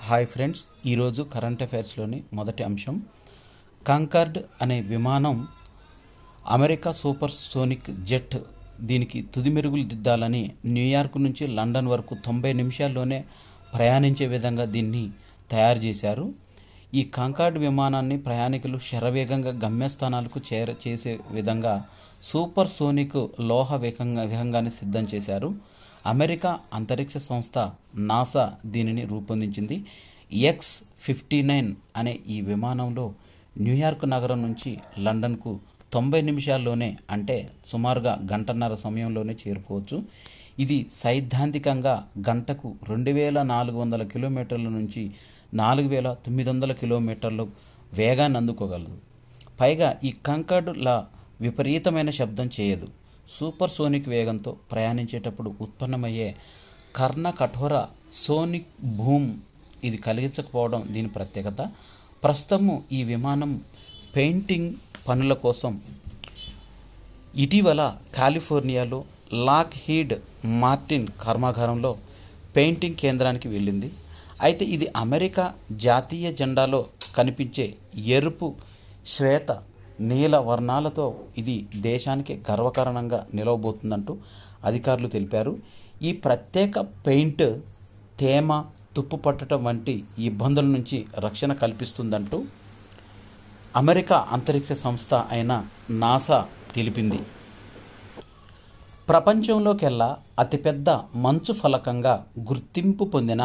hi friends ఈరోజు current అఫైర్స్లోని మొదటి అంశం కాంకర్డ్ అనే విమానం అమెరికా సూపర్ సోనిక్ జెట్ దీనికి తుది మెరుగులు దిద్దాలని న్యూయార్క్ నుంచి లండన్ వరకు తొంభై నిమిషాల్లోనే ప్రయాణించే విధంగా దీన్ని తయారు చేశారు ఈ కాంకార్డ్ విమానాన్ని ప్రయాణికులు శరవేగంగా గమ్యస్థానాలకు చేర చేసే విధంగా సూపర్ సోనిక్ లోహ వేగంగా వేగంగాన్ని సిద్ధం చేశారు అమెరికా అంతరిక్ష సంస్థ నాసా దీనిని రూపొందించింది ఎక్స్ ఫిఫ్టీ నైన్ అనే ఈ విమానంలో న్యూయార్క్ నగరం నుంచి లండన్కు తొంభై నిమిషాల్లోనే అంటే సుమారుగా గంటన్నర సమయంలోనే చేరుకోవచ్చు ఇది సైద్ధాంతికంగా గంటకు రెండు వేల నాలుగు వందల కిలోమీటర్ల నుంచి నాలుగు వేల తొమ్మిది వందల కిలోమీటర్లు వేగాన్ని అందుకోగలదు పైగా ఈ కంకర్డ్ల విపరీతమైన శబ్దం చేయదు సూపర్ సోనిక్ వేగంతో ప్రయాణించేటప్పుడు ఉత్పన్నమయ్యే కర్ణ కఠోర సోనిక్ భూమ్ ఇది కలిగించకపోవడం దీని ప్రత్యేకత ప్రస్తుతము ఈ విమానం పెయింటింగ్ పనుల కోసం ఇటీవల కాలిఫోర్నియాలో లాక్ హీడ్ మార్టిన్ కర్మాగారంలో పెయింటింగ్ కేంద్రానికి వెళ్ళింది అయితే ఇది అమెరికా జాతీయ జెండాలో కనిపించే ఎరుపు శ్వేత నీల వర్ణాలతో ఇది దేశానికి గర్వకారణంగా నిలవబోతుందంటూ అధికారులు తెలిపారు ఈ ప్రత్యేక పెయింట్ తేమ తుప్పు పట్టడం వంటి ఇబ్బందుల నుంచి రక్షణ కల్పిస్తుందంటూ అమెరికా అంతరిక్ష సంస్థ అయిన నాసా తెలిపింది ప్రపంచంలోకెల్లా అతిపెద్ద మంచు ఫలకంగా గుర్తింపు పొందిన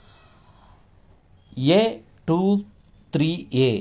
ఏ టూ త్రీ ఏ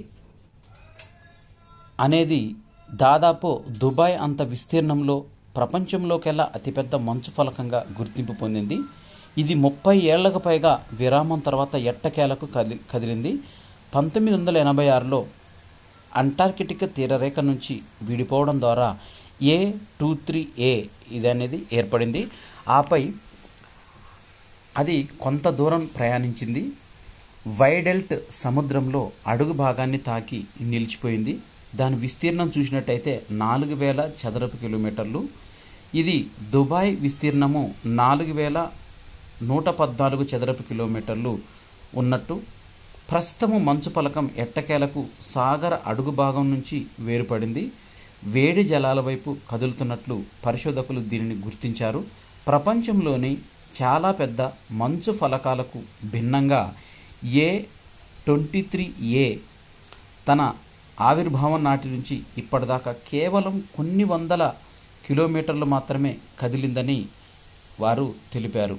అనేది దాదాపు దుబాయ్ అంత విస్తీర్ణంలో ప్రపంచంలోకెల్లా అతిపెద్ద మంచు ఫలకంగా గుర్తింపు పొందింది ఇది ముప్పై ఏళ్లకు పైగా విరామం తర్వాత ఎట్టకేలకు కది కదిలింది పంతొమ్మిది వందల ఎనభై ఆరులో అంటార్కిటిక్ తీరరేఖ నుంచి విడిపోవడం ద్వారా ఏ టూ త్రీ ఏ ఇది అనేది ఏర్పడింది ఆపై అది కొంత దూరం ప్రయాణించింది వైడెల్ట్ సముద్రంలో అడుగు భాగాన్ని తాకి నిలిచిపోయింది దాని విస్తీర్ణం చూసినట్టయితే నాలుగు వేల చదరపు కిలోమీటర్లు ఇది దుబాయ్ విస్తీర్ణము నాలుగు వేల నూట పద్నాలుగు చదరపు కిలోమీటర్లు ఉన్నట్టు ప్రస్తుతము మంచు పలకం ఎట్టకేలకు సాగర అడుగు భాగం నుంచి వేరుపడింది వేడి జలాల వైపు కదులుతున్నట్లు పరిశోధకులు దీనిని గుర్తించారు ప్రపంచంలోని చాలా పెద్ద మంచు ఫలకాలకు భిన్నంగా ఏ ట్వంటీ త్రీ ఏ తన ఆవిర్భావం నాటి నుంచి ఇప్పటిదాకా కేవలం కొన్ని వందల కిలోమీటర్లు మాత్రమే కదిలిందని వారు తెలిపారు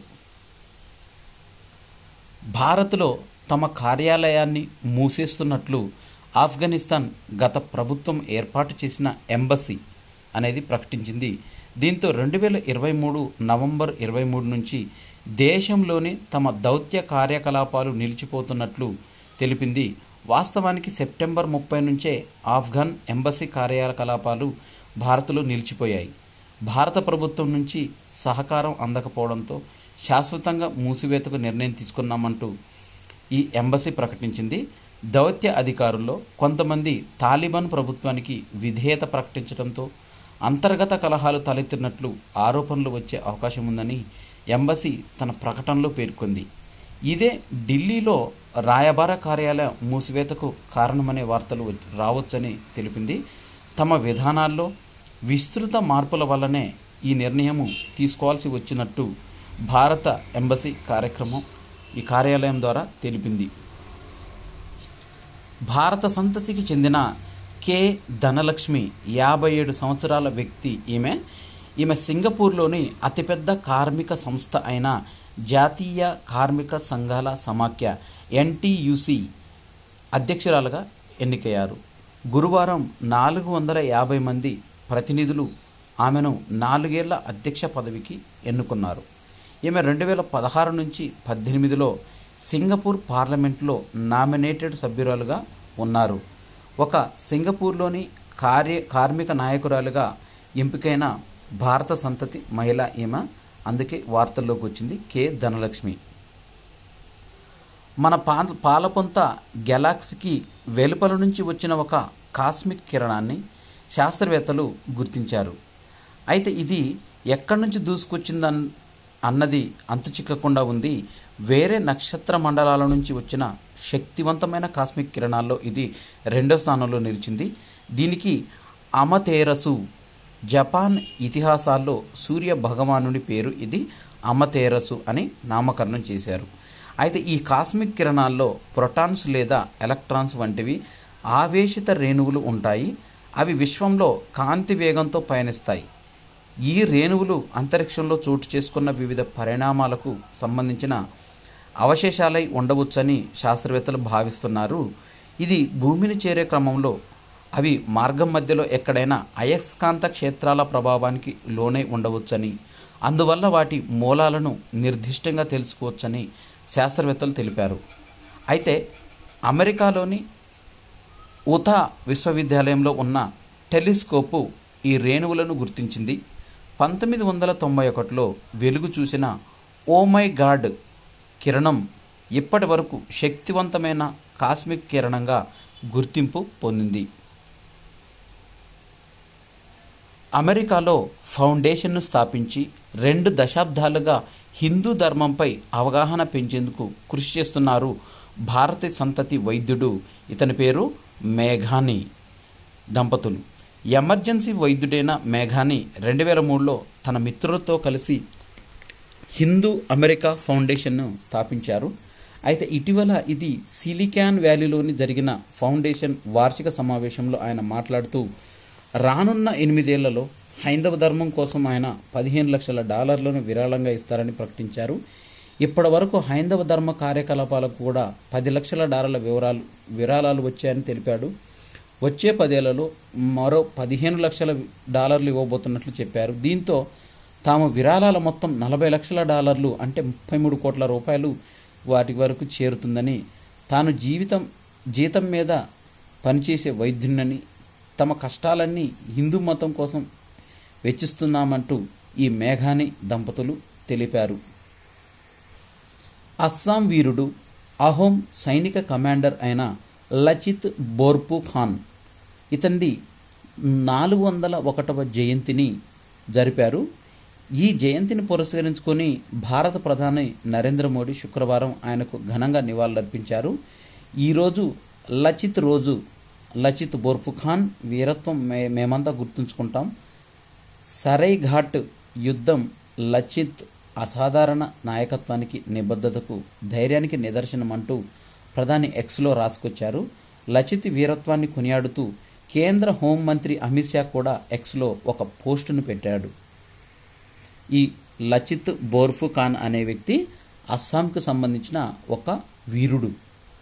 భారత్లో తమ కార్యాలయాన్ని మూసేస్తున్నట్లు ఆఫ్ఘనిస్తాన్ గత ప్రభుత్వం ఏర్పాటు చేసిన ఎంబసీ అనేది ప్రకటించింది దీంతో రెండు వేల ఇరవై మూడు నవంబర్ ఇరవై మూడు నుంచి దేశంలోని తమ దౌత్య కార్యకలాపాలు నిలిచిపోతున్నట్లు తెలిపింది వాస్తవానికి సెప్టెంబర్ ముప్పై నుంచే ఆఫ్ఘన్ ఎంబసీ కార్యకలాపాలు భారత్లో నిలిచిపోయాయి భారత ప్రభుత్వం నుంచి సహకారం అందకపోవడంతో శాశ్వతంగా మూసివేతకు నిర్ణయం తీసుకున్నామంటూ ఈ ఎంబసీ ప్రకటించింది దౌత్య అధికారుల్లో కొంతమంది తాలిబాన్ ప్రభుత్వానికి విధేయత ప్రకటించడంతో అంతర్గత కలహాలు తలెత్తినట్లు ఆరోపణలు వచ్చే అవకాశం ఉందని ఎంబసీ తన ప్రకటనలో పేర్కొంది ఇదే ఢిల్లీలో రాయబార కార్యాలయం మూసివేతకు కారణమనే వార్తలు రావచ్చని తెలిపింది తమ విధానాల్లో విస్తృత మార్పుల వల్లనే ఈ నిర్ణయము తీసుకోవాల్సి వచ్చినట్టు భారత ఎంబసీ కార్యక్రమం ఈ కార్యాలయం ద్వారా తెలిపింది భారత సంతతికి చెందిన కె ధనలక్ష్మి యాభై ఏడు సంవత్సరాల వ్యక్తి ఈమె ఈమె సింగపూర్లోని అతిపెద్ద కార్మిక సంస్థ అయిన జాతీయ కార్మిక సంఘాల సమాఖ్య ఎన్టీయుసి అధ్యక్షురాలుగా ఎన్నికయ్యారు గురువారం నాలుగు వందల యాభై మంది ప్రతినిధులు ఆమెను నాలుగేళ్ల అధ్యక్ష పదవికి ఎన్నుకున్నారు ఈమె రెండు వేల పదహారు నుంచి పద్దెనిమిదిలో సింగపూర్ పార్లమెంట్లో నామినేటెడ్ సభ్యురాలుగా ఉన్నారు ఒక సింగపూర్లోని కార్య కార్మిక నాయకురాలుగా ఎంపికైన భారత సంతతి మహిళ ఈమె అందుకే వార్తల్లోకి వచ్చింది కె ధనలక్ష్మి మన పా పాలపొంత గెలాక్సీకి వెలుపల నుంచి వచ్చిన ఒక కాస్మిక్ కిరణాన్ని శాస్త్రవేత్తలు గుర్తించారు అయితే ఇది ఎక్కడి నుంచి దూసుకొచ్చిందన్ అన్నది అంతు చిక్కకుండా ఉంది వేరే నక్షత్ర మండలాల నుంచి వచ్చిన శక్తివంతమైన కాస్మిక్ కిరణాల్లో ఇది రెండో స్థానంలో నిలిచింది దీనికి అమతేరసు జపాన్ ఇతిహాసాల్లో సూర్య భగవానుడి పేరు ఇది అమతేరసు అని నామకరణం చేశారు అయితే ఈ కాస్మిక్ కిరణాల్లో ప్రోటాన్స్ లేదా ఎలక్ట్రాన్స్ వంటివి ఆవేశిత రేణువులు ఉంటాయి అవి విశ్వంలో కాంతి వేగంతో పయనిస్తాయి ఈ రేణువులు అంతరిక్షంలో చోటు చేసుకున్న వివిధ పరిణామాలకు సంబంధించిన అవశేషాలై ఉండవచ్చని శాస్త్రవేత్తలు భావిస్తున్నారు ఇది భూమిని చేరే క్రమంలో అవి మార్గం మధ్యలో ఎక్కడైనా అయస్కాంత క్షేత్రాల ప్రభావానికి లోనై ఉండవచ్చని అందువల్ల వాటి మూలాలను నిర్దిష్టంగా తెలుసుకోవచ్చని శాస్త్రవేత్తలు తెలిపారు అయితే అమెరికాలోని ఉతా విశ్వవిద్యాలయంలో ఉన్న టెలిస్కోపు ఈ రేణువులను గుర్తించింది పంతొమ్మిది వందల తొంభై ఒకటిలో వెలుగు చూసిన ఓ మై గాడ్ కిరణం ఇప్పటి వరకు శక్తివంతమైన కాస్మిక్ కిరణంగా గుర్తింపు పొందింది అమెరికాలో ఫౌండేషన్ను స్థాపించి రెండు దశాబ్దాలుగా హిందూ ధర్మంపై అవగాహన పెంచేందుకు కృషి చేస్తున్నారు భారతీయ సంతతి వైద్యుడు ఇతని పేరు మేఘాని దంపతులు ఎమర్జెన్సీ వైద్యుడైన మేఘాని రెండు వేల మూడులో తన మిత్రులతో కలిసి హిందూ అమెరికా ఫౌండేషన్ను స్థాపించారు అయితే ఇటీవల ఇది సిలికాన్ వ్యాలీలోని జరిగిన ఫౌండేషన్ వార్షిక సమావేశంలో ఆయన మాట్లాడుతూ రానున్న ఎనిమిదేళ్లలో హైందవ ధర్మం కోసం ఆయన పదిహేను లక్షల డాలర్లను విరాళంగా ఇస్తారని ప్రకటించారు ఇప్పటి వరకు హైందవ ధర్మ కార్యకలాపాలకు కూడా పది లక్షల డాలర్ల వివరాలు విరాళాలు వచ్చాయని తెలిపాడు వచ్చే పదేళ్లలో మరో పదిహేను లక్షల డాలర్లు ఇవ్వబోతున్నట్లు చెప్పారు దీంతో తాము విరాళాల మొత్తం నలభై లక్షల డాలర్లు అంటే ముప్పై మూడు కోట్ల రూపాయలు వాటి వరకు చేరుతుందని తాను జీవితం జీతం మీద పనిచేసే వైద్యునని తమ కష్టాలన్నీ హిందూ మతం కోసం వెచ్చిస్తున్నామంటూ ఈ మేఘాని దంపతులు తెలిపారు అస్సాం వీరుడు అహోం సైనిక కమాండర్ అయిన లచిత్ బోర్పు ఖాన్ ఇతంది నాలుగు వందల ఒకటవ జయంతిని జరిపారు ఈ జయంతిని పురస్కరించుకొని భారత ప్రధాని నరేంద్ర మోడీ శుక్రవారం ఆయనకు ఘనంగా నివాళులర్పించారు ఈరోజు లచిత్ రోజు లచిత్ బోర్పు ఖాన్ వీరత్వం మే మేమంతా గుర్తుంచుకుంటాం సరై ఘాట్ యుద్ధం లచిత్ అసాధారణ నాయకత్వానికి నిబద్ధతకు ధైర్యానికి నిదర్శనం అంటూ ప్రధాని ఎక్స్లో రాసుకొచ్చారు లచిత్ వీరత్వాన్ని కొనియాడుతూ కేంద్ర హోంమంత్రి అమిత్ షా కూడా ఎక్స్లో ఒక పోస్టును పెట్టాడు ఈ లచిత్ బోర్ఫు ఖాన్ అనే వ్యక్తి అస్సాంకు సంబంధించిన ఒక వీరుడు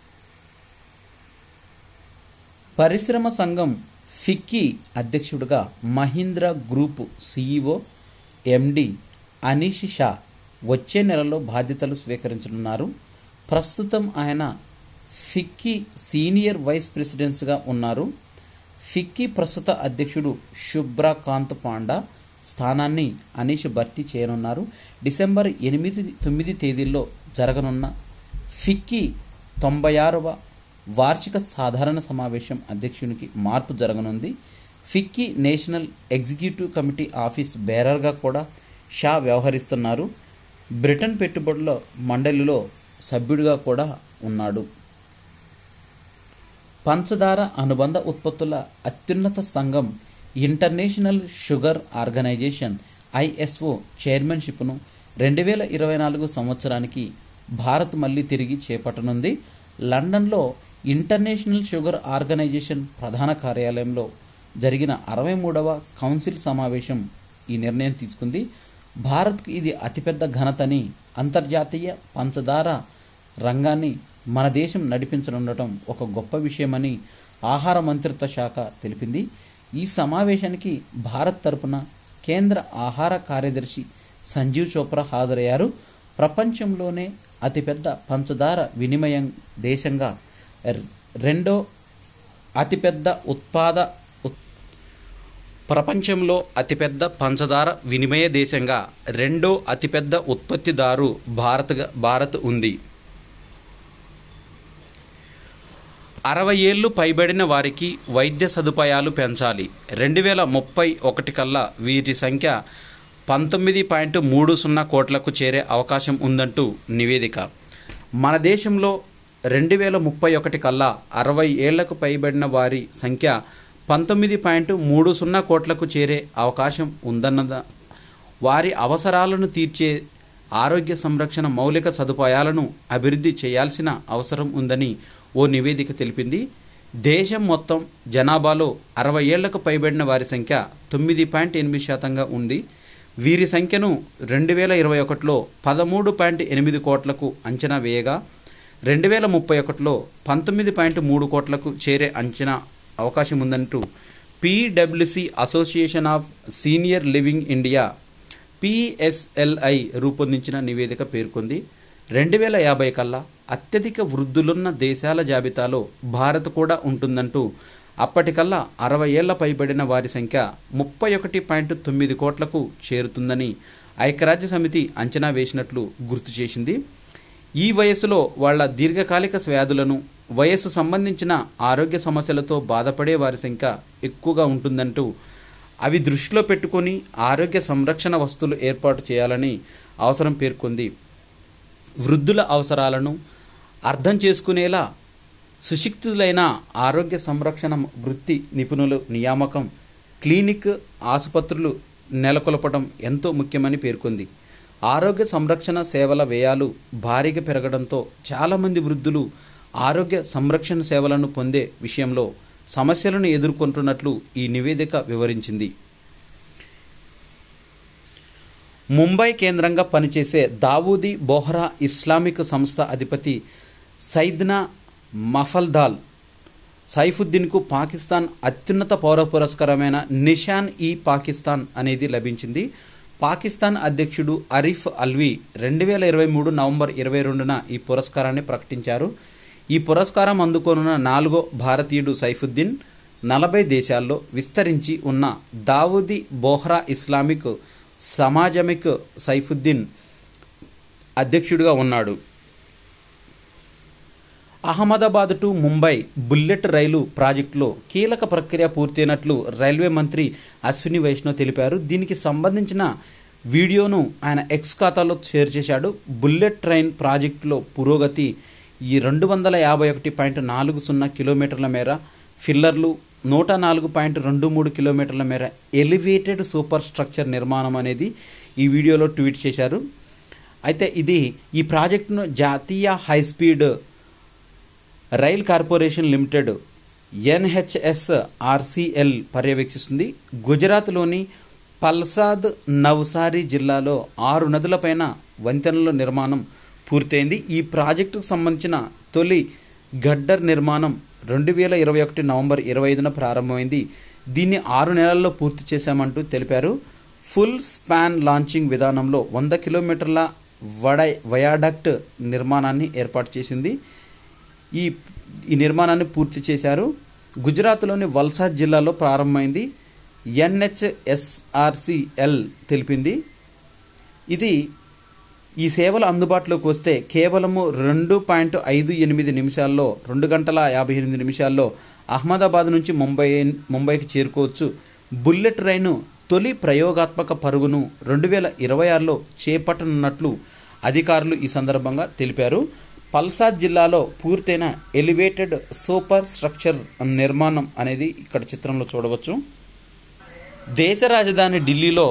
పరిశ్రమ సంఘం ఫిక్కీ అధ్యక్షుడిగా Mahindra group CEO MD Anish Shah వచ్చే నెలలో బాధ్యతలు స్వీకరించనున్నారు ప్రస్తుతం ఆయన ఫిక్కీ సీనియర్ వైస్ ప్రెసిడెంట్స్గా ఉన్నారు ఫిక్కీ ప్రస్తుత అధ్యక్షుడు శుభ్రకాంత్ పాండా స్థానాన్ని అనీష్ భర్తీ చేయనున్నారు డిసెంబర్ ఎనిమిది తొమ్మిది తేదీల్లో జరగనున్న ఫిక్కీ తొంభై ఆరవ వార్షిక సాధారణ సమావేశం అధ్యక్షునికి మార్పు జరగనుంది FICCI national executive committee office బేరర్గా కూడా షా వ్యవహరిస్తున్నారు బ్రిటన్ పెట్టుబడుల మండలిలో సభ్యుడిగా కూడా ఉన్నాడు పంచదార అనుబంధ ఉత్పత్తుల అత్యున్నత సంఘం ఇంటర్నేషనల్ షుగర్ ఆర్గనైజేషన్ ఐఎస్ఓ చైర్మన్షిప్ను రెండు వేల ఇరవై నాలుగు సంవత్సరానికి భారత్ మళ్ళీ తిరిగి చేపట్టనుంది లండన్లో ఇంటర్నేషనల్ షుగర్ ఆర్గనైజేషన్ ప్రధాన కార్యాలయంలో జరిగిన అరవై మూడవ కౌన్సిల్ సమావేశం ఈ నిర్ణయం తీసుకుంది భారత్కు ఇది అతిపెద్ద ఘనతని అంతర్జాతీయ పంచదార రంగాన్ని మన దేశం నడిపించనుండటం ఒక గొప్ప విషయమని ఆహార మంత్రిత్వ శాఖ తెలిపింది ఈ సమావేశానికి భారత్ తరపున కేంద్ర ఆహార కార్యదర్శి సంజీవ్ చోప్రా హాజరయ్యారు ప్రపంచంలోనే అతిపెద్ద పంచదార వినిమయం దేశంగా రెండో అతిపెద్ద ఉత్పాద ప్రపంచంలో అతిపెద్ద పంచదార వినిమయ దేశంగా రెండో అతిపెద్ద ఉత్పత్తిదారు భారత్గా భారత్ ఉంది అరవై ఏళ్ళు పైబడిన వారికి వైద్య సదుపాయాలు పెంచాలి రెండు వేల ముప్పై ఒకటి కల్లా వీరి సంఖ్య పంతొమ్మిది పాయింట్ మూడు సున్నా కోట్లకు చేరే అవకాశం ఉందంటూ నివేదిక మన దేశంలో రెండు వేల ముప్పై ఒకటి కల్లా అరవై ఏళ్లకు పైబడిన వారి సంఖ్య పంతొమ్మిది పాయింట్ మూడు సున్నా కోట్లకు చేరే అవకాశం ఉందన్నద వారి అవసరాలను తీర్చే ఆరోగ్య సంరక్షణ మౌలిక సదుపాయాలను అభివృద్ధి చేయాల్సిన అవసరం ఉందని ఓ నివేదిక తెలిపింది దేశం మొత్తం జనాభాలో అరవై ఏళ్లకు పైబడిన వారి సంఖ్య తొమ్మిది పాయింట్ ఎనిమిది శాతంగా ఉంది వీరి సంఖ్యను రెండు వేల ఇరవై ఒకటిలో పదమూడు పాయింట్ ఎనిమిది కోట్లకు అంచనా వేయగా రెండు వేల ముప్పై ఒకటిలో పంతొమ్మిది పాయింట్ మూడు కోట్లకు చేరే అంచనా అవకాశం ఉందంటూ పీడబ్ల్యూసి association of senior living India PSLI రూపొందించిన నివేదిక పేర్కొంది రెండు వేల యాభై కల్లా అత్యధిక వృద్ధులున్న దేశాల జాబితాలో భారత్ కూడా ఉంటుందంటూ అప్పటికల్లా అరవై ఏళ్ల పైబడిన వారి సంఖ్య ముప్పై ఒకటి పాయింట్ తొమ్మిది కోట్లకు చేరుతుందని ఐక్యరాజ్య సమితి అంచనా వేసినట్లు గుర్తు చేసింది ఈ వయస్సులో వాళ్ళ దీర్ఘకాలిక వ్యాధులను వయస్సు సంబంధించిన ఆరోగ్య సమస్యలతో బాధపడే వారి సంఖ్య ఎక్కువగా ఉంటుందంటూ అవి దృష్టిలో పెట్టుకొని ఆరోగ్య సంరక్షణ వస్తువులు ఏర్పాటు చేయాలని అవసరం పేర్కొంది వృద్ధుల అవసరాలను అర్థం చేసుకునేలా సుశిక్తులైన ఆరోగ్య సంరక్షణ వృత్తి నిపుణులు నియామకం క్లినిక్ ఆసుపత్రులు నెలకొల్పడం ఎంతో ముఖ్యమని పేర్కొంది ఆరోగ్య సంరక్షణ సేవల వ్యయాలు భారీగా పెరగడంతో చాలామంది వృద్ధులు ఆరోగ్య సంరక్షణ సేవలను పొందే విషయంలో సమస్యలను ఎదుర్కొంటున్నట్లు ఈ నివేదిక వివరించింది ముంబై కేంద్రంగా పనిచేసే దావూదీ బోహ్రా ఇస్లామిక్ సంస్థ అధిపతి సైద్నా మఫల్దాల్ సైఫుద్దీన్కు పాకిస్తాన్ అత్యున్నత పౌర పురస్కారమైన నిషాన్ ఈ పాకిస్తాన్ అనేది లభించింది పాకిస్తాన్ అధ్యక్షుడు అరీఫ్ అల్వీ రెండు వేల ఇరవై మూడు నవంబర్ ఇరవై రెండున ఈ పురస్కారాన్ని ప్రకటించారు ఈ పురస్కారం అందుకోనున్న నాలుగో భారతీయుడు సైఫుద్దీన్ నలభై దేశాల్లో విస్తరించి ఉన్న దావూదీ బోహ్రా ఇస్లామిక్ సమాజమిక్ సైఫుద్దీన్ అధ్యక్షుడిగా ఉన్నాడు అహ్మదాబాద్ టు ముంబై బుల్లెట్ రైలు ప్రాజెక్టులో కీలక ప్రక్రియ పూర్తయినట్లు రైల్వే మంత్రి అశ్విని వైష్ణవ్ తెలిపారు దీనికి సంబంధించిన వీడియోను ఆయన ఎక్స్ ఖాతాలో షేర్ చేశాడు బుల్లెట్ ట్రైన్ ప్రాజెక్టులో పురోగతి ఈ రెండు వందల యాభై ఒకటి పాయింట్ నాలుగు సున్నా కిలోమీటర్ల మేర ఫిల్లర్లు నూట నాలుగు పాయింట్ రెండు మూడు కిలోమీటర్ల మేర ఎలివేటెడ్ సూపర్ స్ట్రక్చర్ నిర్మాణం అనేది ఈ వీడియోలో ట్వీట్ చేశారు అయితే ఇది ఈ ప్రాజెక్టును జాతీయ high speed rail corporation limited NHSRCL పర్యవేక్షిస్తుంది గుజరాత్లోని పల్సాద్ నవ్సారీ జిల్లాలో ఆరు నదులపైన వంతెనల నిర్మాణం పూర్తయింది ఈ ప్రాజెక్టుకు సంబంధించిన తొలి గడ్డర్ నిర్మాణం రెండు వేల ఇరవై ఒకటి నవంబర్ ఇరవై ఐదున ప్రారంభమైంది దీన్ని ఆరు నెలల్లో పూర్తి చేశామంటూ తెలిపారు ఫుల్ స్పాన్ లాంచింగ్ విధానంలో వంద కిలోమీటర్ల వడై వయాడక్ట్ నిర్మాణాన్ని ఏర్పాటు చేసింది ఈ ఈ నిర్మాణాన్ని పూర్తి చేశారు గుజరాత్లోని వల్సాద్ జిల్లాలో ప్రారంభమైంది ఎన్హెచ్ఎస్ఆర్సిఎల్ తెలిపింది ఇది ఈ సేవలు అందుబాటులోకి వస్తే కేవలము రెండు పాయింట్ ఐదు ఎనిమిది నిమిషాల్లో రెండు గంటల యాభై ఎనిమిది నిమిషాల్లో అహ్మదాబాద్ నుంచి ముంబై ముంబైకి చేరుకోవచ్చు బుల్లెట్ రైలు తొలి ప్రయోగాత్మక పరుగును రెండు వేల ఇరవై ఆరులో చేపట్టనున్నట్లు అధికారులు ఈ సందర్భంగా తెలిపారు పల్సాద్ జిల్లాలో పూర్తయిన ఎలివేటెడ్ సూపర్ స్ట్రక్చర్ నిర్మాణం అనేది ఇక్కడ చిత్రంలో చూడవచ్చు దేశ రాజధాని ఢిల్లీలో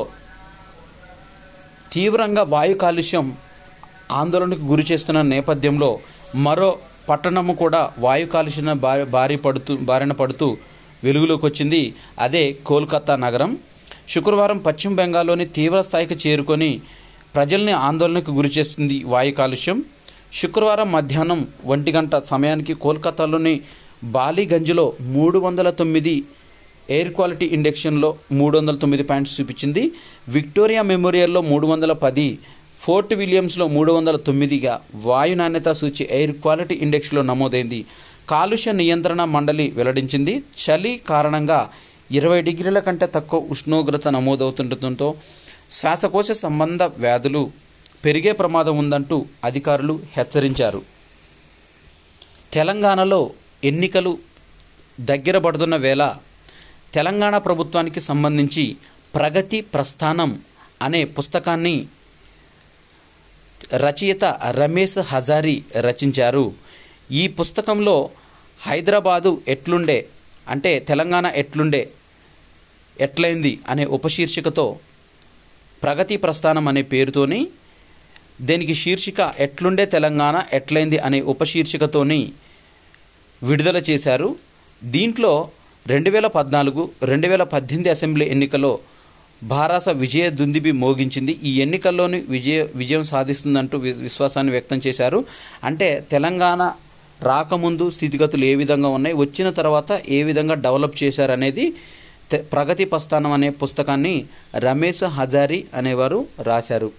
తీవ్రంగా వాయు కాలుష్యం ఆందోళనకు గురి చేస్తున్న నేపథ్యంలో మరో పట్టణము కూడా వాయు కాలుష్యం బారి బారి పడుతూ బారిన పడుతూ వెలుగులోకి వచ్చింది అదే కోల్కతా నగరం శుక్రవారం పశ్చిమ బెంగాల్లోని తీవ్ర స్థాయికి చేరుకొని ప్రజల్ని ఆందోళనకు గురి చేస్తుంది వాయు కాలుష్యం శుక్రవారం మధ్యాహ్నం ఒంటి గంట సమయానికి కోల్కతాలోని బాలీగంజ్లో మూడు వందల తొమ్మిది ఎయిర్ క్వాలిటీ ఇండెక్షన్లో మూడు వందల తొమ్మిది పాయింట్స్ చూపించింది విక్టోరియా మెమోరియల్లో మూడు వందల పది ఫోర్ట్ విలియమ్స్లో మూడు వందల తొమ్మిదిగా వాయు నాణ్యత సూచి ఎయిర్ క్వాలిటీ ఇండెక్స్లో నమోదైంది కాలుష్య నియంత్రణ మండలి వెల్లడించింది చలి కారణంగా ఇరవై డిగ్రీల కంటే తక్కువ ఉష్ణోగ్రత నమోదవుతుండటంతో శ్వాసకోశ సంబంధ వ్యాధులు పెరిగే ప్రమాదం ఉందంటూ అధికారులు హెచ్చరించారు తెలంగాణలో ఎన్నికలు దగ్గర పడుతున్న వేళ తెలంగాణ ప్రభుత్వానికి సంబంధించి ప్రగతి ప్రస్థానం అనే పుస్తకాన్ని రచయిత రమేష్ హజారి రచించారు ఈ పుస్తకంలో హైదరాబాదు ఎట్లుండే అంటే తెలంగాణ ఎట్లుండే ఎట్లయింది అనే ఉపశీర్షికతో ప్రగతి ప్రస్థానం అనే పేరుతోని దీనికి శీర్షిక ఎట్లుండే తెలంగాణ ఎట్లయింది అనే ఉపశీర్షికతోని విడుదల చేశారు దీంట్లో రెండు వేల పద్నాలుగు రెండు వేల పద్దెనిమిది అసెంబ్లీ ఎన్నికల్లో భారాస విజయ దుందిబి మోగించింది ఈ ఎన్నికల్లోని విజయ విజయం సాధిస్తుందంటూ వి- విశ్వాసాన్ని వ్యక్తం చేశారు అంటే తెలంగాణ రాకముందు స్థితిగతులు ఏ విధంగా ఉన్నాయి వచ్చిన తర్వాత ఏ విధంగా డెవలప్ చేశారనేది తె- ప్రగతి ప్రస్థానం అనే పుస్తకాన్ని రమేష్ హజారి అనేవారు రాశారు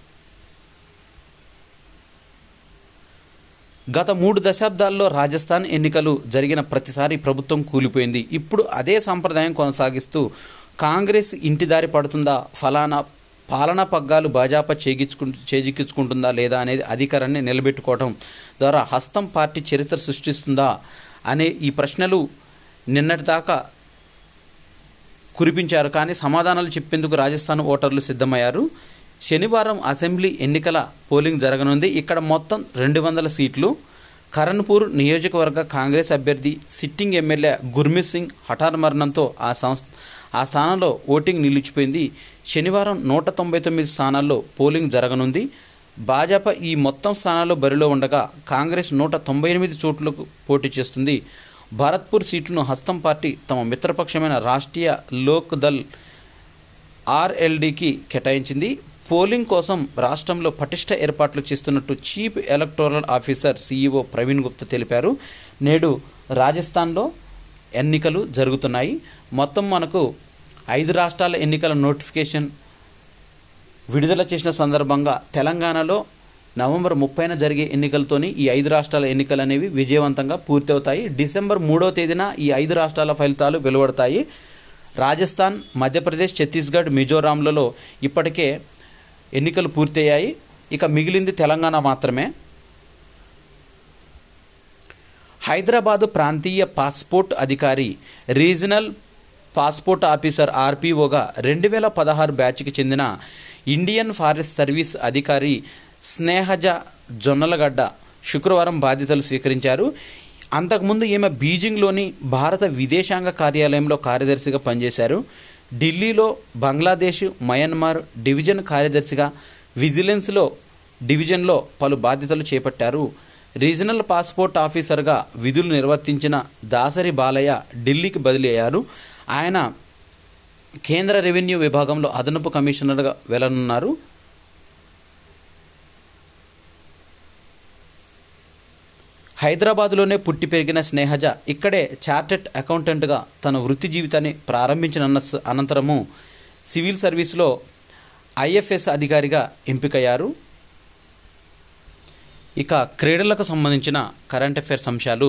గత మూడు దశాబ్దాల్లో రాజస్థాన్ ఎన్నికలు జరిగిన ప్రతిసారి ప్రభుత్వం కూలిపోయింది ఇప్పుడు అదే సంప్రదాయం కొనసాగిస్తూ కాంగ్రెస్ ఇంటిదారి పడుతుందా ఫలానా పాలనా పగ్గాలు భాజపా చేగించుకు చేజిక్కించుకుంటుందా లేదా అనేది అధికారాన్ని నిలబెట్టుకోవడం ద్వారా హస్తం పార్టీ చరిత్ర సృష్టిస్తుందా అనే ఈ ప్రశ్నలు నిన్నటిదాకా కురిపించారు కానీ సమాధానాలు చెప్పేందుకు రాజస్థాన్ ఓటర్లు సిద్ధమయ్యారు శనివారం అసెంబ్లీ ఎన్నికల పోలింగ్ జరగనుంది ఇక్కడ మొత్తం రెండు వందల సీట్లు కరణ్పూర్ నియోజకవర్గ కాంగ్రెస్ అభ్యర్థి సిట్టింగ్ ఎమ్మెల్యే గుర్మీత్ సింగ్ హఠార్ మరణంతో ఆ సంస్థ ఆ స్థానంలో ఓటింగ్ నిలిచిపోయింది శనివారం నూట తొంభై తొమ్మిది స్థానాల్లో పోలింగ్ జరగనుంది భాజపా ఈ మొత్తం స్థానాల్లో బరిలో ఉండగా కాంగ్రెస్ నూట తొంభై ఎనిమిది చోట్లకు పోటీ చేస్తుంది భరత్పూర్ సీటును హస్తం పార్టీ తమ మిత్రపక్షమైన రాష్ట్రీయ లోక్ దల్ ఆర్ఎల్డీకి కేటాయించింది పోలింగ్ కోసం రాష్ట్రంలో పటిష్ట ఏర్పాట్లు చేస్తున్నట్టు chief electoral officer CEO Praveen Gupta తెలిపారు నేడు రాజస్థాన్లో ఎన్నికలు జరుగుతున్నాయి మొత్తం మనకు ఐదు రాష్ట్రాల ఎన్నికల నోటిఫికేషన్ విడుదల చేసిన సందర్భంగా తెలంగాణలో నవంబర్ ముప్పైన జరిగే ఎన్నికలతోని ఈ ఐదు రాష్ట్రాల ఎన్నికలు అనేవి విజయవంతంగా పూర్తవుతాయి డిసెంబర్ మూడో తేదీన ఈ ఐదు రాష్ట్రాల ఫలితాలు వెలువడతాయి రాజస్థాన్ మధ్యప్రదేశ్ ఛత్తీస్గఢ్ మిజోరాంలలో ఇప్పటికే ఎన్నికలు పూర్తయ్యాయి ఇక మిగిలింది తెలంగాణ మాత్రమే హైదరాబాదు ప్రాంతీయ పాస్పోర్ట్ అధికారి రీజనల్ పాస్పోర్ట్ ఆఫీసర్ ఆర్పీఓగా రెండు వేల పదహారు బ్యాచ్కి చెందిన ఇండియన్ ఫారెస్ట్ సర్వీస్ అధికారి స్నేహజ జొన్నలగడ్డ శుక్రవారం బాధ్యతలు స్వీకరించారు అంతకుముందు ఈమె బీజింగ్లోని భారత విదేశాంగ కార్యాలయంలో కార్యదర్శిగా పనిచేశారు ఢిల్లీలో బంగ్లాదేశ్ మయన్మార్ డివిజన్ కార్యదర్శిగా విజిలెన్స్లో డివిజన్లో పలు బాధ్యతలు చేపట్టారు రీజనల్ పాస్పోర్ట్ ఆఫీసర్గా విధులు నిర్వర్తించిన దాసరి బాలయ్య ఢిల్లీకి బదిలీ అయ్యారు ఆయన కేంద్ర రెవెన్యూ విభాగంలో అదనపు కమిషనర్గా వెళ్లనున్నారు హైదరాబాద్లోనే పుట్టి పెరిగిన స్నేహజ ఇక్కడే చార్టెడ్ అకౌంటెంట్గా తన వృత్తి జీవితాన్ని ప్రారంభించిన అన్న- అనంతరము సివిల్ సర్వీస్లో ఐఎఫ్ఎస్ అధికారిగా ఎంపికయ్యారు ఇక క్రీడలకు సంబంధించిన కరెంట్ అఫైర్స్ అంశాలు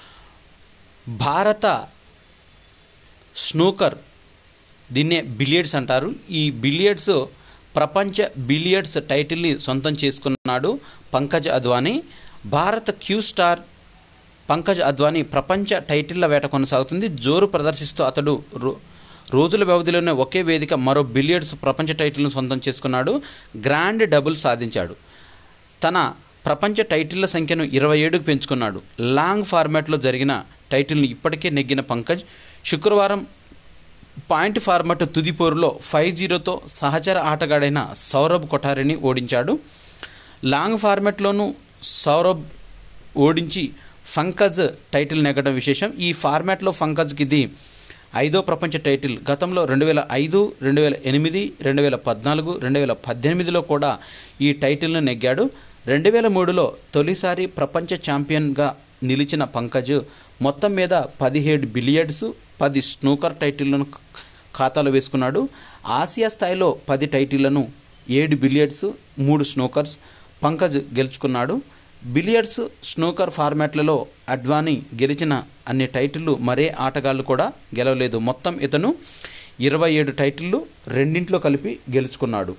భారత స్నూకర్ దీన్నే బిలియర్డ్స్ అంటారు ఈ బిలియర్డ్స్ ప్రపంచ బిలియర్డ్స్ టైటిల్ని సొంతం చేసుకున్నాడు పంకజ్ అద్వానీ భారత క్యూ స్టార్ పంకజ్ అద్వానీ ప్రపంచ టైటిళ్ల వేట కొనసాగుతుంది జోరు ప్రదర్శిస్తూ అతడు రో- రోజుల వ్యవధిలోనే ఒకే వేదిక మరో బిలియర్డ్స్ ప్రపంచ టైటిల్ను సొంతం చేసుకున్నాడు గ్రాండ్ డబుల్ సాధించాడు తన ప్రపంచ టైటిళ్ల సంఖ్యను ఇరవై ఏడుకు పెంచుకున్నాడు లాంగ్ ఫార్మాట్లో జరిగిన టైటిల్ని ఇప్పటికే నెగ్గిన పంకజ్ శుక్రవారం పాయింట్ ఫార్మాట్ తుది పోరులో ఫైవ్ జీరోతో సహచర ఆటగాడైన సౌరభ్ కొఠారిని ఓడించాడు లాంగ్ ఫార్మాట్లోనూ సౌరభ్ ఓడించి ఫంకజ్ టైటిల్ నెగ్గడం విశేషం ఈ ఫార్మాట్లో ఫంకజ్కి ఇది ఐదో ప్రపంచ టైటిల్ గతంలో రెండు వేల ఐదు రెండు వేల ఎనిమిది రెండు వేల పద్నాలుగు రెండు వేల పద్దెనిమిదిలో కూడా ఈ టైటిల్ను నెగ్గాడు రెండు వేల మూడులో తొలిసారి ప్రపంచ ఛాంపియన్గా నిలిచిన పంకజ్ మొత్తం మీద పదిహేడు బిలియర్డ్స్ పది స్నూకర్ టైటిళ్లను ఖాతాలో వేసుకున్నాడు ఆసియా స్థాయిలో పది టైటిళ్లను ఏడు బిలియర్డ్స్ మూడు స్నూకర్స్ పంకజ్ గెలుచుకున్నాడు బిలియర్డ్స్ స్నూకర్ ఫార్మాట్లలో అడ్వానీ గెలిచిన అన్ని టైటిళ్లు మరే ఆటగాళ్ళు కూడా గెలవలేదు మొత్తం ఇతను ఇరవై ఏడు టైటిళ్లు రెండింట్లో కలిపి గెలుచుకున్నాడు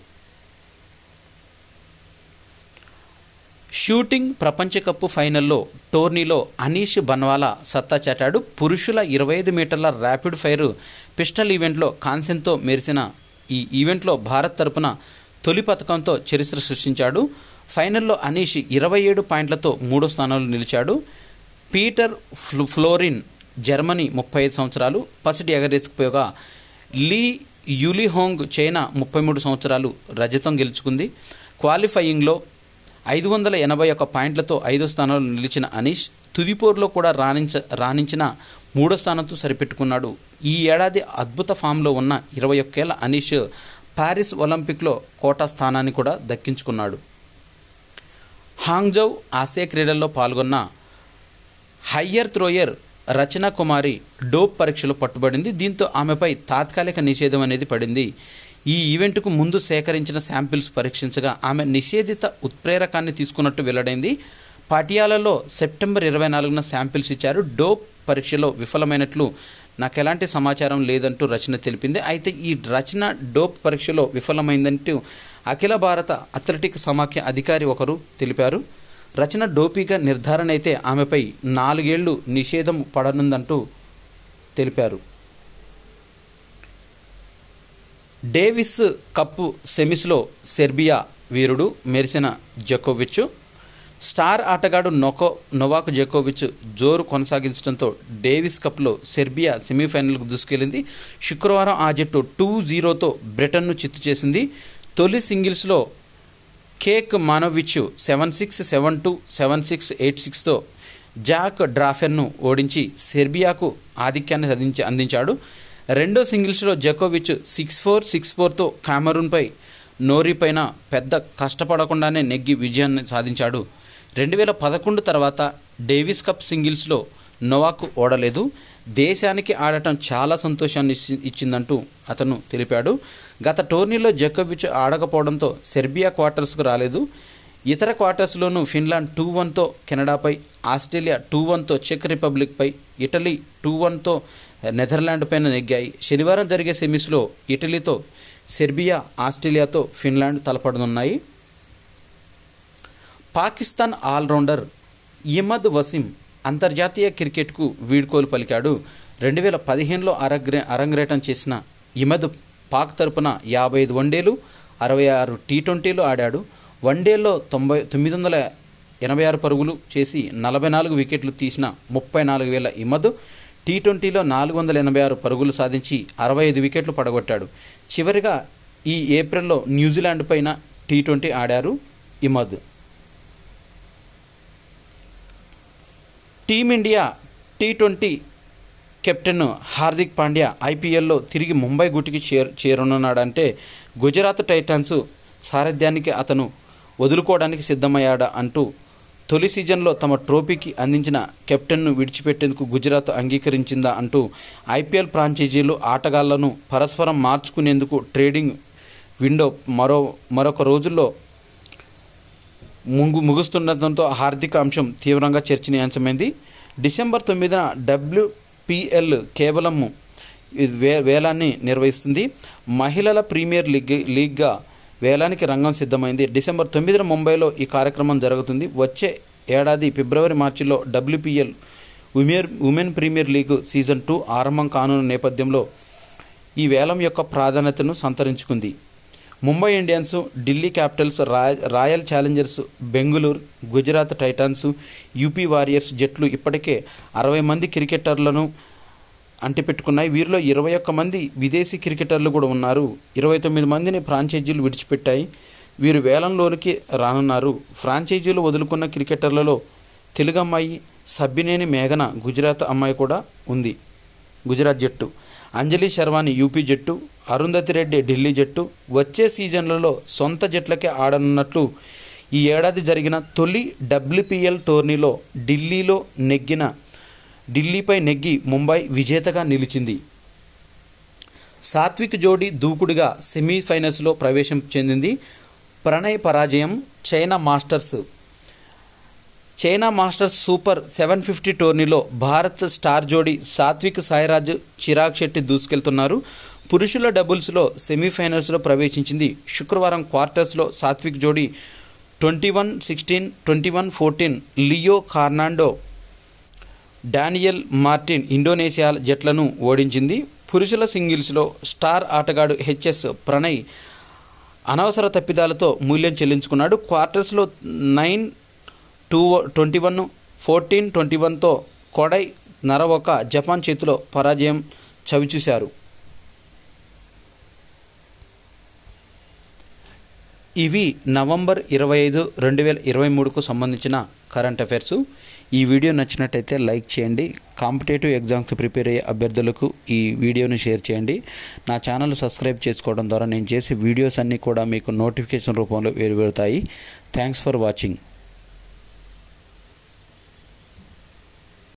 షూటింగ్ ప్రపంచ కప్ ఫైనల్లో టోర్నీలో అనీష్ బన్వాలా సత్తా చాటాడు పురుషుల ఇరవై ఐదు మీటర్ల ర్యాపిడ్ ఫైర్ పిస్టల్ ఈవెంట్లో కాన్సెన్తో మెరిసిన ఈ ఈవెంట్లో భారత్ తరపున తొలి పథకంతో చరిత్ర సృష్టించాడు ఫైనల్లో అనీష్ ఇరవై ఏడు పాయింట్లతో మూడో స్థానంలో నిలిచాడు పీటర్ ఫ్లో ఫ్లోరిన్ జర్మనీ ముప్పై ఐదు సంవత్సరాలు పసిటి ఎగరేసుకుపోగా లీ యులిహోంగ్ చైనా ముప్పై మూడు సంవత్సరాలు రజతం గెలుచుకుంది క్వాలిఫయింగ్లో ఐదు వందల ఎనభై ఒక్క పాయింట్లతో ఐదో స్థానంలో నిలిచిన అనీష్ తుదిపోరులో కూడా రాణించ రాణించిన మూడో స్థానంతో సరిపెట్టుకున్నాడు ఈ ఏడాది అద్భుత ఫామ్లో ఉన్న ఇరవై ఒక్కేళ్ల అనీష్ పారిస్ ఒలింపిక్లో కోటా స్థానాన్ని కూడా దక్కించుకున్నాడు హాంగ్జౌ ఆసియా క్రీడల్లో పాల్గొన్న hammer thrower Rachna Kumari dope పరీక్షలో పట్టుబడింది దీంతో ఆమెపై తాత్కాలిక నిషేధం అనేది పడింది ఈ ఈవెంట్కు ముందు సేకరించిన శాంపిల్స్ పరీక్షించగా ఆమె నిషేధిత ఉత్ప్రేరకాన్ని తీసుకున్నట్టు వెల్లడైంది పాటియాలలో సెప్టెంబర్ ఇరవై నాలుగున శాంపిల్స్ ఇచ్చారు డోప్ పరీక్షలో విఫలమైనట్లు నాకు ఎలాంటి సమాచారం లేదంటూ రచన తెలిపింది అయితే ఈ రచన డోప్ పరీక్షలో విఫలమైందంటూ అఖిల భారత అథ్లెటిక్ సమాఖ్య అధికారి ఒకరు తెలిపారు రచన డోపీగా నిర్ధారణ అయితే ఆమెపై నాలుగేళ్లు నిషేధం పడనుందంటూ తెలిపారు డేవిస్ కప్పు సెమీస్లో సెర్బియా వీరుడు మెరిసిన జకోవిచ్ స్టార్ ఆటగాడు నొకో నొవాక్ జకోవిచ్ జోరు కొనసాగించడంతో డేవిస్ కప్లో సెర్బియా సెమీఫైనల్కు దూసుకెళ్లింది శుక్రవారం ఆ జట్టు టూ జీరోతో బ్రిటన్ను చిత్తు చేసింది తొలి సింగిల్స్లో Kecmanovic seven six seven two seven six eight సిక్స్తో జాక్ డ్రాఫెర్ను ఓడించి సెర్బియాకు ఆధిక్యాన్ని అందించి అందించాడు రెండో సింగిల్స్లో జకోవిచ్ సిక్స్ ఫోర్ సిక్స్ ఫోర్తో కామరూన్పై నోరీ పైన పెద్ద కష్టపడకుండానే నెగ్గి విజయాన్ని సాధించాడు రెండు వేల పదకొండు తర్వాత డేవిస్ కప్ సింగిల్స్లో నోవాకు ఓడలేదు దేశానికి ఆడటం చాలా సంతోషాన్ని ఇచ్చి- ఇచ్చిందంటూ అతను తెలిపాడు గత టోర్నీలో జకోవిచ్ ఆడకపోవడంతో సెర్బియా క్వార్టర్స్కు రాలేదు ఇతర క్వార్టర్స్లోనూ ఫిన్లాండ్ టూ వన్తో కెనడాపై ఆస్ట్రేలియా టూ వన్తో చెక్ రిపబ్లిక్పై ఇటలీ టూ వన్తో నెదర్లాండ్ పైన నెగ్గాయి శనివారం జరిగే సెమీస్లో ఇటలీతో సెర్బియా ఆస్ట్రేలియాతో ఫిన్లాండ్ తలపడనున్నాయి పాకిస్తాన్ ఆల్రౌండర్ ఇమద్ వసీం అంతర్జాతీయ క్రికెట్కు వీడ్కోలు పలికాడు రెండు వేల పదిహేనులో అరగ్రే అరంగేటం చేసిన ఇమద్ పాక్ తరపున యాభై ఐదు వన్డేలు అరవై ఆరు టీ ట్వంటీలు ఆడాడు వన్డేల్లో తొంభై తొమ్మిది వందల ఎనభై ఆరు పరుగులు చేసి నలభై నాలుగు వికెట్లు తీసిన ముప్పై నాలుగు వేల ఇమద్ టీ ట్వంటీలో నాలుగు వందల ఎనభై ఆరు పరుగులు సాధించి అరవై ఐదు వికెట్లు పడగొట్టాడు చివరిగా ఈ ఏప్రిల్లో న్యూజిలాండ్ పైన టీ ట్వంటీ ఆడారు Imad Team India T twenty captain Hardik Pandya ఐపీఎల్లో తిరిగి ముంబై గుటికి చేర్ చేరనున్నాడంటే గుజరాత్ టైటాన్స్ సారథ్యానికి అతను వదులుకోవడానికి సిద్ధమయ్యాడా అంటూ తొలి సీజన్లో తమ ట్రోఫీకి అందించిన కెప్టెన్ను విడిచిపెట్టేందుకు గుజరాత్ అంగీకరించిందా అంటూ ఐపీఎల్ ఫ్రాంచైజీలు ఆటగాళ్లను పరస్పరం మార్చుకునేందుకు ట్రేడింగ్ విండో మరో మరొక రోజుల్లో ముగు ముగుస్తుండటంతో హార్దిక అంశం తీవ్రంగా చర్చనీయాంశమైంది డిసెంబర్ తొమ్మిదిన డబ్ల్యూపిఎల్ కేవలం వే వేలాన్ని నిర్వహిస్తుంది మహిళల ప్రీమియర్ లీగ్ లీగ్గా వేలానికి రంగం సిద్ధమైంది డిసెంబర్ తొమ్మిదిన ముంబైలో ఈ కార్యక్రమం జరుగుతుంది వచ్చే ఏడాది ఫిబ్రవరి మార్చిలో డబ్ల్యూపిఎల్ ఉమెర్ women premier league season two ఆరంభం కానున్న నేపథ్యంలో ఈ వేలం యొక్క ప్రాధాన్యతను సంతరించుకుంది ముంబై ఇండియన్స్ ఢిల్లీ క్యాపిటల్స్ రాయ్ Royal Challengers Bengaluru Gujarat Titans UP Warriors జట్లు ఇప్పటికే అరవై మంది క్రికెటర్లను అంటిపెట్టుకున్నాయి వీరిలో ఇరవై ఒక్క మంది విదేశీ క్రికెటర్లు కూడా ఉన్నారు ఇరవై తొమ్మిది మందిని ఫ్రాంచైజీలు విడిచిపెట్టాయి వీరు వేలంలోనికి రానున్నారు ఫ్రాంచైజీలు వదులుకున్న క్రికెటర్లలో తెలుగు అమ్మాయి సబ్బినేని మేఘన గుజరాత్ అమ్మాయి కూడా ఉంది గుజరాత్ జట్టు అంజలి శర్వాని యూపీ జట్టు అరుంధతి రెడ్డి ఢిల్లీ జట్టు వచ్చే సీజన్లలో సొంత జట్లకే ఆడనున్నట్లు ఈ ఏడాది జరిగిన తొలి డబ్ల్యూపీఎల్ టోర్నీలో ఢిల్లీలో నెగ్గిన ఢిల్లీపై నెగ్గి ముంబై విజేతగా నిలిచింది సాత్విక్ జోడీ దూకుడుగా సెమీఫైనల్స్లో ప్రవేశం చెందింది ప్రణయ్ పరాజయం China masters China masters super seven fifty టోర్నీలో భారత్ స్టార్ జోడీ సాత్విక్ సాయిరాజ్ చిరాగ్ శెట్టి దూసుకెళ్తున్నారు పురుషుల డబుల్స్లో సెమీఫైనల్స్లో ప్రవేశించింది శుక్రవారం క్వార్టర్స్లో సాత్విక్ జోడీ twenty one sixteen twenty one fourteen Leo Carnando Daniel Marthin Indonesia జట్లను ఓడించింది పురుషుల సింగిల్స్లో స్టార్ ఆటగాడు హెచ్ఎస్ ప్రణయ్ అనవసర తప్పిదాలతో మూల్యం చెల్లించుకున్నాడు క్వార్టర్స్లో nine two twenty one fourteen twenty వన్తో కొడై నరవక జపాన్ చేతిలో పరాజయం చవిచూశారు ఇవి నవంబర్ ఇరవై ఐదు రెండు వేల ఇరవై మూడుకు సంబంధించిన కరెంట్ అఫైర్స్ ఈ వీడియో నచ్చినట్టయితే లైక్ చేయండి కాంపిటేటివ్ ఎగ్జామ్స్కి ప్రిపేర్ అయ్యే అభ్యర్థులకు ఈ వీడియోని షేర్ చేయండి నా ఛానల్ సబ్స్క్రైబ్ చేసుకోవడం ద్వారా నేను చేసే వీడియోస్ అన్నీ కూడా మీకు నోటిఫికేషన్ రూపంలో వేరువేరుతాయి థ్యాంక్స్ ఫర్ వాచింగ్